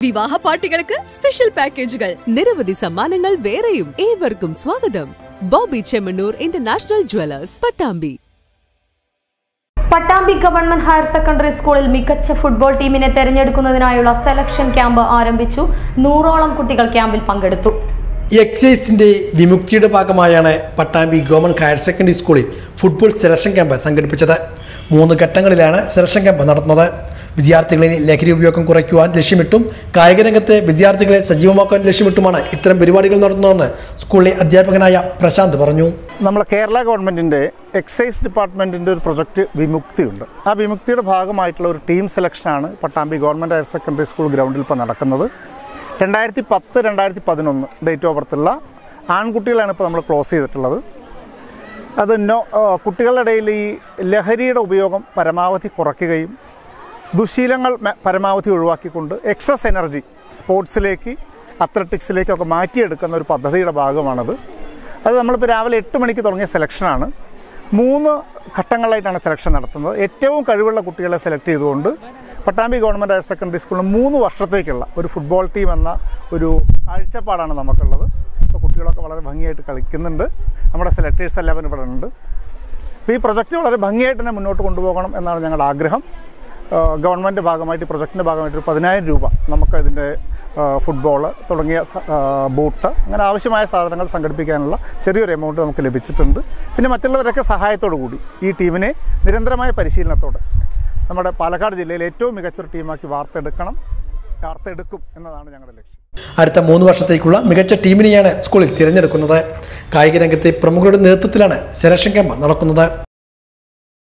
വിവാഹ പാർട്ടികൾക്ക് സ്പെഷ്യൽ പാക്കേജുകൾ നിരവധി സമ്മാനങ്ങൾ വേറെയും ഏവർക്കും സ്വാഗതം Boby Chemmanur international jewellers Pattambi Pattambi government higher secondary സ്കൂളിൽ മികച്ച ഫുട്ബോൾ ടീമിനെ തെരഞ്ഞെടുക്കുന്നതിനായുള്ള സെലക്ഷൻ ക്യാമ്പ് ആരംഭിച്ചു നൂറോളം കുട്ടികൾ ക്യാമ്പിൽ പങ്കെടുത്തു എക്സൈസിന്റെ വിമുക്തിയുടെ ഭാഗമായാണ് പട്ടാമ്പി ഗവൺമെന്റ് ഹയർ സെക്കൻഡറി സ്കൂളിൽ ഫുട്ബോൾ സെലക്ഷൻ ക്യാമ്പ് സംഘടിപ്പിച്ചത് മൂന്ന് ഘട്ടങ്ങളിലാണ് സെലക്ഷൻ ക്യാമ്പ് നടത്തുന്നത് വിദ്യാർത്ഥികളിൽ ലഹരി ഉപയോഗം കുറയ്ക്കുവാൻ ലക്ഷ്യമിട്ടും കായിക രംഗത്തെ വിദ്യാർത്ഥികളെ സജീവമാക്കാൻ ലക്ഷ്യമിട്ടുമാണ് ഇത്തരം പരിപാടികൾ നടത്തുന്നതെന്ന് സ്കൂളിലെ അധ്യാപകനായ പ്രശാന്ത് പറഞ്ഞു നമ്മളെ കേരള ഗവൺമെൻറ്റിൻ്റെ എക്സൈസ് ഡിപ്പാർട്ട്മെൻറ്റിൻ്റെ ഒരു പ്രൊജക്റ്റ് വിമുക്തിയുണ്ട് ആ വിമുക്തിയുടെ ഭാഗമായിട്ടുള്ള ഒരു ടീം സെലക്ഷനാണ് Pattambi government higher secondary school ഗ്രൗണ്ടിൽ ഇപ്പോൾ നടക്കുന്നത് രണ്ടായിരത്തി പത്ത് രണ്ടായിരത്തി പതിനൊന്ന് ഡേറ്റ് ഓഫ് ബർത്തുള്ള ആൺകുട്ടികളാണ് ഇപ്പോൾ നമ്മൾ ക്ലോസ് ചെയ്തിട്ടുള്ളത് അത് നോ ആ, കുട്ടികളുടെ ഇടയിൽ ഈ ലഹരിയുടെ ഉപയോഗം പരമാവധി കുറയ്ക്കുകയും ദുശീലങ്ങൾ മ- പരമാവധി ഒഴിവാക്കിക്കൊണ്ട് എക്സസ് എനർജി സ്പോർട്സിലേക്ക് അത്ലറ്റിക്സിലേക്കൊക്കെ മാറ്റിയെടുക്കുന്ന ഒരു പദ്ധതിയുടെ ഭാഗമാണത് അത് നമ്മളിപ്പോൾ രാവിലെ എട്ട് മണിക്ക് തുടങ്ങിയ സെലക്ഷനാണ് മൂന്ന് ഘട്ടങ്ങളായിട്ടാണ് സെലക്ഷൻ നടത്തുന്നത് ഏറ്റവും കഴിവുള്ള കുട്ടികളെ സെലക്ട് ചെയ്തുകൊണ്ട് പട്ടാമ്പി ഗവൺമെൻറ് ഹയർ സെക്കൻഡറി സ്കൂളിൽ മൂന്ന് വർഷത്തേക്കുള്ള ഒരു ഫുട്ബോൾ ടീം എന്ന ഒരു കാഴ്ചപ്പാടാണ് നമുക്കുള്ളത് അപ്പോൾ കുട്ടികളൊക്കെ വളരെ ഭംഗിയായിട്ട് കളിക്കുന്നുണ്ട് നമ്മുടെ സെലക്ടേഴ്സ് എല്ലാവരും ഇവിടെ ഉണ്ട് അപ്പോൾ ഈ പ്രൊജക്റ്റ് വളരെ ഭംഗിയായിട്ട് തന്നെ മുന്നോട്ട് കൊണ്ടുപോകണം എന്നാണ് ഞങ്ങളുടെ ആഗ്രഹം ഗവൺമെൻറ് ഭാഗമായിട്ട് ഈ പ്രൊജക്റ്റിൻ്റെ ഭാഗമായിട്ട് ഒരു പതിനായിരം രൂപ നമുക്ക് ഇതിൻ്റെ ഫുട്ബോൾ തുടങ്ങിയ സ- ആ, ബൂട്ട് അങ്ങനെ ആവശ്യമായ സാധനങ്ങൾ സംഘടിപ്പിക്കാനുള്ള ചെറിയൊരു എമൗണ്ട് നമുക്ക് ലഭിച്ചിട്ടുണ്ട് പിന്നെ മറ്റുള്ളവരൊക്കെ സഹായത്തോടു കൂടി ഈ ടീമിനെ നിരന്തരമായ പരിശീലനത്തോടെ നമ്മുടെ പാലക്കാട് ജില്ലയിൽ ഏറ്റവും മികച്ചൊരു ടീമാക്കി വാർത്തെടുക്കണം വാർത്തെടുക്കും എന്നതാണ് ഞങ്ങളുടെ ലക്ഷ്യം അടുത്ത മൂന്ന് വർഷത്തേക്കുള്ള മികച്ച ടീമിനെയാണ് സ്കൂളിൽ തിരഞ്ഞെടുക്കുന്നത് കായിക രംഗത്തെ പ്രമുഖരുടെ നേതൃത്വത്തിലാണ് സെലക്ഷൻ ക്യാമ്പ് നടക്കുന്നത്